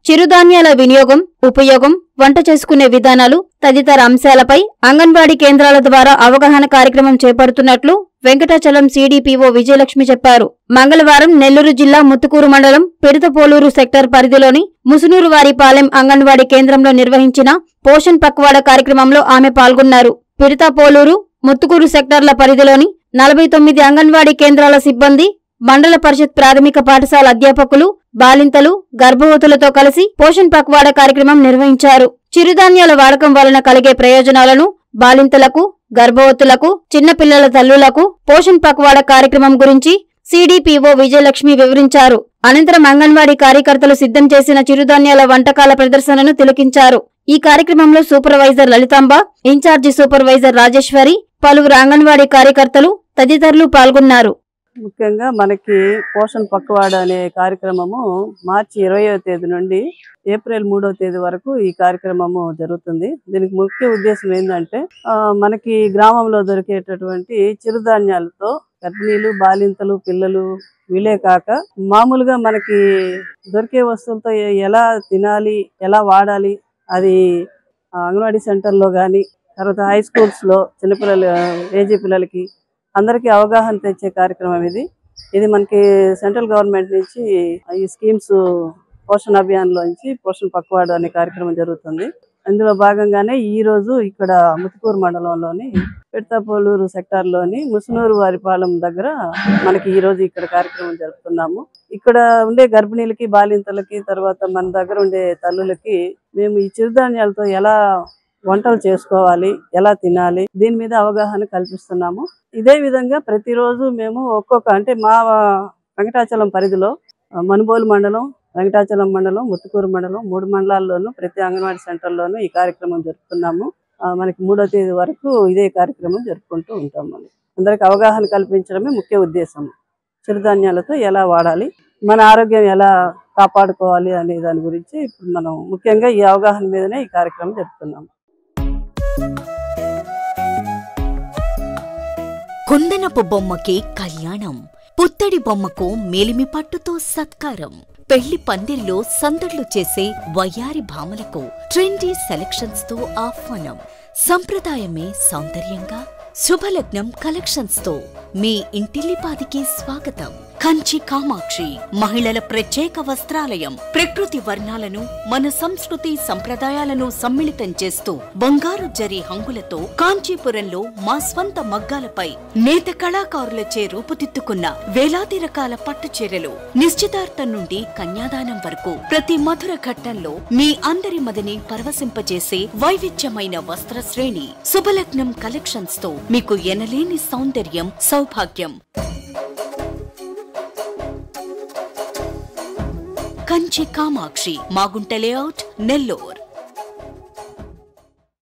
చిరుధాన్యాల వినియోగం ఉపయోగం వంట చేసుకునే విధానాలు తదితర అంశాలపై అంగన్వాడీ కేంద్రాల ద్వారా అవగాహన కార్యక్రమం చేపడుతున్నట్లు వెంకటాచలం సీడీపీఓ విజయలక్ష్మి చెప్పారు మంగళవారం నెల్లూరు జిల్లా ముత్తుకూరు మండలం పిడతపోలూరు సెక్టర్ పరిధిలోని ముసునూరు వారిపాలెం అంగన్వాడీ కేంద్రంలో నిర్వహించిన పోషణ్ పక్వాడ కార్యక్రమంలో ఆమె పాల్గొన్నారు పిడతపోలూరు ముత్తుకూరు సెక్టార్ల పరిధిలోని నలభై తొమ్మిది అంగన్వాడీ కేంద్రాల సిబ్బంది మండల పరిషత్ ప్రాథమిక పాఠశాల అధ్యాపకులు బాలింతలు గర్భవతులతో కలిసి పోషణ్ పక్వాడ కార్యక్రమం నిర్వహించారు చిరుధాన్యాల వాడకం వలన కలిగే ప్రయోజనాలను బాలింతలకు గర్భవతులకు చిన్నపిల్లల తల్లులకు పోషణ్ పక్వాడ కార్యక్రమం గురించి సీడీపీఓ విజయలక్ష్మి వివరించారు అనంతరం అంగన్వాడీ కార్యకర్తలు సిద్ధం చేసిన చిరుధాన్యాల వంటకాల ప్రదర్శనను తిలకించారు ఈ కార్యక్రమంలో supervisor Lalithamba in charge supervisor Rajeshwari పలువురు అంగన్వాడీ కార్యకర్తలు తదితరులు పాల్గొన్నారు ముఖ్యంగా మనకి పోషణ్ పక్కవాడ అనే కార్యక్రమము మార్చి ఇరవయో తేదీ నుండి ఏప్రిల్ మూడో తేదీ వరకు ఈ కార్యక్రమము జరుగుతుంది దీనికి ముఖ్య ఉద్దేశం ఏంటంటే ఆ, మనకి గ్రామంలో దొరికేటటువంటి చిరుధాన్యాలతో గర్భిణీలు బాలింతలు పిల్లలు వీలే కాక మామూలుగా మనకి దొరికే వస్తువులతో ఎ- ఎలా తినాలి ఎలా వాడాలి అది ఆ, అంగన్వాడీ సెంటర్లో కానీ తర్వాత హై స్కూల్స్లో చిన్నపిల్లలు ఏజీ పిల్లలకి అందరికీ అవగాహన తెచ్చే కార్యక్రమం ఇది ఇది మనకి సెంట్రల్ గవర్నమెంట్ నుంచి ఈ స్కీమ్స్ పోషణ అభియాన్ లోంచి పోషణ పక్వాడు అనే కార్యక్రమం జరుగుతుంది అందులో భాగంగానే ఈ రోజు ఇక్కడ ముతుకూరు మండలంలోని పెడతాపోలూరు సెక్టార్ లోని ముసునూరు వారిపాలెం దగ్గర మనకి ఈ రోజు ఇక్కడ కార్యక్రమం జరుపుతున్నాము ఇక్కడ ఉండే గర్భిణీలకి బాలింతలకి తర్వాత మన దగ్గర ఉండే తల్లులకి మేము ఈ చిరుధాన్యాలతో ఎలా వంటలు చేసుకోవాలి ఎలా తినాలి దీని మీద అవగాహన కల్పిస్తున్నాము ఇదే విధంగా ప్రతిరోజు మేము ఒక్కొక్క అంటే మా వెంకటాచలం పరిధిలో ఆ, మనుబోలు మండలం వెంకటాచలం మండలం ముత్తుకూరు మండలం మూడు మండలాల్లోనూ ప్రతి అంగన్వాడీ సెంటర్లోనూ ఈ కార్యక్రమం జరుపుతున్నాము ఆ, మనకి మూడో తేదీ వరకు ఇదే కార్యక్రమం జరుపుకుంటూ ఉంటాం మనం అందరికి అవగాహన కల్పించడమే ముఖ్య ఉద్దేశం చిరుధాన్యాలతో ఎలా వాడాలి మన ఆరోగ్యం ఎలా కాపాడుకోవాలి అనే దాని గురించి ఇప్పుడు మనం ముఖ్యంగా ఈ అవగాహన మీదనే ఈ కార్యక్రమం జరుపుతున్నాము కుందనపు బొమ్మకి కళ్యాణం పుత్తడి బొమ్మకు మేలిమి పట్టుతో సత్కారం పెళ్లి పందిర్లో సందడ్లు చేసే వయ్యారి భామలకు ట్రెండీ సెలక్షన్స్ తో ఆహ్వానం సంప్రదాయమే సౌందర్యంగా శుభలగ్నం కలెక్షన్స్ తో మీ ఇంటిల్లిపాదికి స్వాగతం కంచి కామాక్షి మహిళల ప్రత్యేక వస్త్రాలయం ప్రకృతి వర్ణాలను మన సంస్కృతి సంప్రదాయాలను సమ్మిళితం చేస్తూ బంగారు జరి హంగులతో కాంచీపురంలో మా స్వంత మగ్గాలపై నేత కళాకారులచే రూపుదిద్దుకున్న వేలాది రకాల పట్టు చీరలు నిశ్చితార్థం నుండి కన్యాదానం వరకు ప్రతి మధుర ఘట్టంలో మీ అందరి మదిని పరవశింపజేసే వైవిధ్యమైన వస్త్ర శ్రేణి శుభలగ్నం కలెక్షన్స్ తో మీకు ఎనలేని సౌందర్యం సౌభాగ్యం కంచి కామాక్షి మాగుంట లేఅవుట్ నెల్లూర్